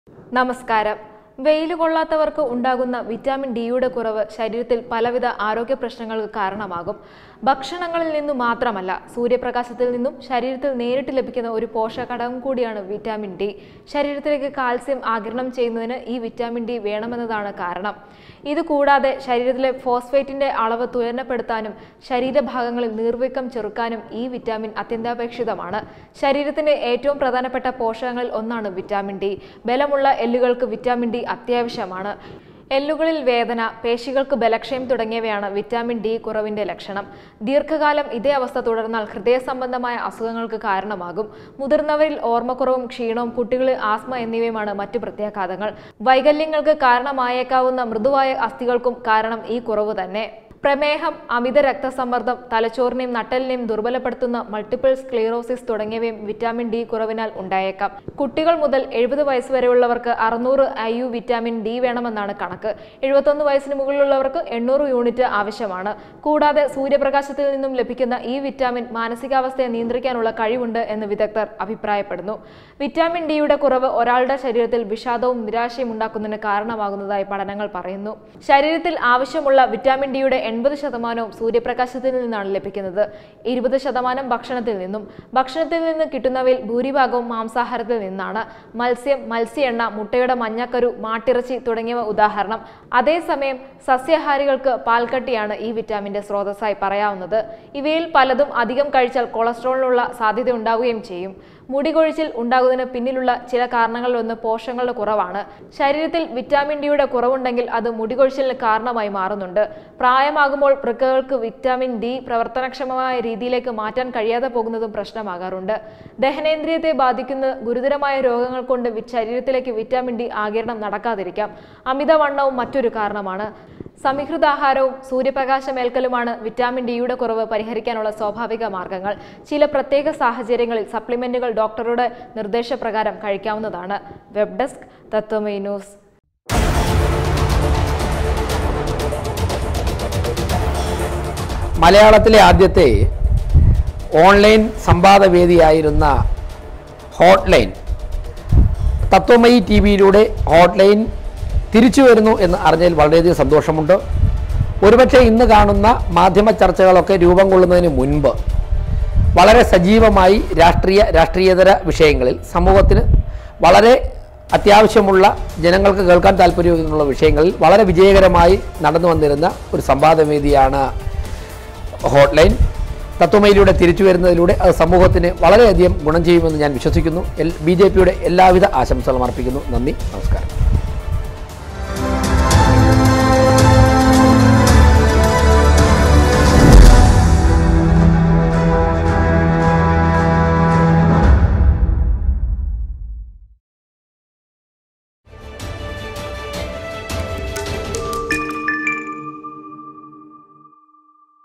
നമസ്കാരം വെയിൽ കൊള്ളാത്തവർക്ക് ഉണ്ടാകുന്ന വിറ്റാമിൻ ഡിയുടെ കുറവ് ശരീരത്തിൽ പലവിധ ആരോഗ്യ പ്രശ്നങ്ങൾക്ക് കാരണമാകും ഭക്ഷണങ്ങളിൽ നിന്നും മാത്രമല്ല സൂര്യപ്രകാശത്തിൽ നിന്നും ശരീരത്തിൽ നേരിട്ട് ലഭിക്കുന്ന ഒരു പോഷകഘടകം കൂടിയാണ് വിറ്റാമിൻ ഡി ശരീരത്തിലേക്ക് കാൽസ്യം ആഗിരണം ചെയ്യുന്നതിന് ഈ വിറ്റാമിൻ ഡി വേണമെന്നതാണ് കാരണം ഇത് കൂടാതെ ശരീരത്തിലെ ഫോസ്ഫേറ്റിന്റെ അളവ് തുലനപ്പെടുത്താനും ശരീരഭാഗങ്ങളിൽ നീർവീക്കം ചെറുക്കാനും ഈ വിറ്റാമിൻ അത്യന്താപേക്ഷിതമാണ് ശരീരത്തിന്റെ ഏറ്റവും പ്രധാനപ്പെട്ട പോഷകങ്ങളിൽ ഒന്നാണ് വിറ്റാമിൻ ഡി ബലമുള്ള എല്ലുകൾക്ക് വിറ്റാമിൻ ഡി അത്യാവശ്യമാണ് എല്ലുകളിൽ വേദന പേശികൾക്ക് ബലക്ഷയം തുടങ്ങിയവയാണ് വിറ്റാമിൻ ഡി കുറവിന്റെ ലക്ഷണം ദീർഘകാലം ഇതേ അവസ്ഥ തുടർന്നാൽ ഹൃദയ സംബന്ധമായ അസുഖങ്ങൾക്ക് കാരണമാകും മുതിർന്നവരിൽ ഓർമ്മക്കുറവും ക്ഷീണവും കുട്ടികളിൽ ആസ്മ എന്നിവയുമാണ് മറ്റു പ്രത്യാഘാതങ്ങൾ വൈകല്യങ്ങൾക്ക് കാരണമായേക്കാവുന്ന മൃദുവായ അസ്ഥികൾക്കും കാരണം ഈ കുറവ് തന്നെ പ്രമേഹം അമിത രക്തസമ്മർദ്ദം തലച്ചോറിനെയും നട്ടലിനെയും ദുർബലപ്പെടുത്തുന്ന മൾട്ടിപ്പിൾ സ്ക്ലീറോസിസ് തുടങ്ങിയവയും വിറ്റാമിൻ ഡി കുറവിനാൽ ഉണ്ടായേക്കാം കുട്ടികൾ മുതൽ എഴുപത് വയസ്സ് വരെയുള്ളവർക്ക് അറുന്നൂറ് ഐ യു വിറ്റാമിൻ ഡി വേണമെന്നാണ് കണക്ക് എഴുപത്തൊന്ന് വയസ്സിന് മുകളിലുള്ളവർക്ക് എണ്ണൂറ് യൂണിറ്റ് ആവശ്യമാണ് കൂടാതെ സൂര്യപ്രകാശത്തിൽ നിന്നും ലഭിക്കുന്ന ഈ വിറ്റാമിൻ മാനസികാവസ്ഥയെ നിയന്ത്രിക്കാനുള്ള കഴിവുണ്ട് എന്ന് വിദഗ്ധർ അഭിപ്രായപ്പെടുന്നു വിറ്റാമിൻ ഡിയുടെ കുറവ് ഒരാളുടെ ശരീരത്തിൽ വിഷാദവും നിരാശയും ഉണ്ടാക്കുന്നതിന് കാരണമാകുന്നതായി പഠനങ്ങൾ പറയുന്നു ശരീരത്തിൽ ആവശ്യമുള്ള വിറ്റാമിൻ ഡിയുടെ എൺപത് ശതമാനവും സൂര്യപ്രകാശത്തിൽ നിന്നാണ് ലഭിക്കുന്നത് ഇരുപത് ശതമാനം ഭക്ഷണത്തിൽ നിന്നും ഭക്ഷണത്തിൽ നിന്ന് കിട്ടുന്നവയിൽ ഭൂരിഭാഗവും മാംസാഹാരത്തിൽ നിന്നാണ് മത്സ്യം മത്സ്യ എണ്ണ മുട്ടയുടെ മഞ്ഞക്കരു മാട്ടിറച്ചി തുടങ്ങിയവ ഉദാഹരണം അതേസമയം സസ്യാഹാരികൾക്ക് പാൽക്കട്ടിയാണ് ഈ വിറ്റാമിന്റെ സ്രോതസ്സായി പറയാവുന്നത് ഇവയിൽ പലതും അധികം കഴിച്ചാൽ കൊളസ്ട്രോളിനുള്ള സാധ്യത ഉണ്ടാവുകയും ചെയ്യും മുടികൊഴിച്ചിൽ ഉണ്ടാകുന്നതിന് പിന്നിലുള്ള ചില കാരണങ്ങളിലൊന്ന് പോഷകങ്ങളുടെ കുറവാണ് ശരീരത്തിൽ വിറ്റാമിൻ ഡിയുടെ കുറവുണ്ടെങ്കിൽ അത് മുടികൊഴിച്ചിലിന് കാരണമായി മാറുന്നുണ്ട് പ്രായമാകുമ്പോൾ വൃക്കകൾക്ക് വിറ്റാമിൻ ഡി പ്രവർത്തനക്ഷമമായ രീതിയിലേക്ക് മാറ്റാൻ കഴിയാതെ പോകുന്നതും പ്രശ്നമാകാറുണ്ട് ദഹനേന്ദ്രിയത്തെ ബാധിക്കുന്ന ഗുരുതരമായ രോഗങ്ങൾ കൊണ്ട് വി- ശരീരത്തിലേക്ക് വിറ്റാമിൻ ഡി ആകിരണം നടക്കാതിരിക്കാം അമിതവണ്ണവും മറ്റൊരു കാരണമാണ് സമീകൃതാഹാരവും സൂര്യപ്രകാശമേൽക്കലുമാണ് വിറ്റാമിൻ ഡിയുടെ കുറവ് പരിഹരിക്കാനുള്ള സ്വാഭാവിക മാർഗങ്ങൾ ചില പ്രത്യേക സാഹചര്യങ്ങളിൽ സപ്ലിമെന്റുകൾ ഡോക്ടറുടെ നിർദ്ദേശപ്രകാരം കഴിക്കാവുന്നതാണ് വെബ് ഡെസ്ക് തത്വമേ ന്യൂസ് മലയാളത്തിലെ ആദ്യത്തെ ഓൺലൈൻ സംവാദവേദിയായിരുന്ന ഹോട്ട്ലൈൻ തത്വമയി ടി വിയിലൂടെ ഹോട്ട്ലൈൻ തിരിച്ചു വരുന്നു എന്ന് അറിഞ്ഞതിൽ വളരെയധികം സന്തോഷമുണ്ട് ഒരുപക്ഷെ ഇന്ന് കാണുന്ന മാധ്യമ ചർച്ചകളൊക്കെ രൂപം കൊള്ളുന്നതിന് മുൻപ് വളരെ സജീവമായി രാഷ്ട്രീയ രാഷ്ട്രീയേതര വിഷയങ്ങളിൽ സമൂഹത്തിന് വളരെ അത്യാവശ്യമുള്ള ജനങ്ങൾക്ക് കേൾക്കാൻ താല്പര്യമുള്ള വിഷയങ്ങളിൽ വളരെ വിജയകരമായി നടന്നു വന്നിരുന്ന ഒരു സംവാദവേദിയാണ് ഹോട്ട്ലൈൻ തത്വമയിലൂടെ തിരിച്ചു വരുന്നതിലൂടെ അത് സമൂഹത്തിന് വളരെയധികം ഗുണം ചെയ്യുമെന്ന് ഞാൻ വിശ്വസിക്കുന്നു എൽ ബി ജെ പിയുടെ എല്ലാവിധ ആശംസകളും അർപ്പിക്കുന്നു നന്ദി നമസ്കാരം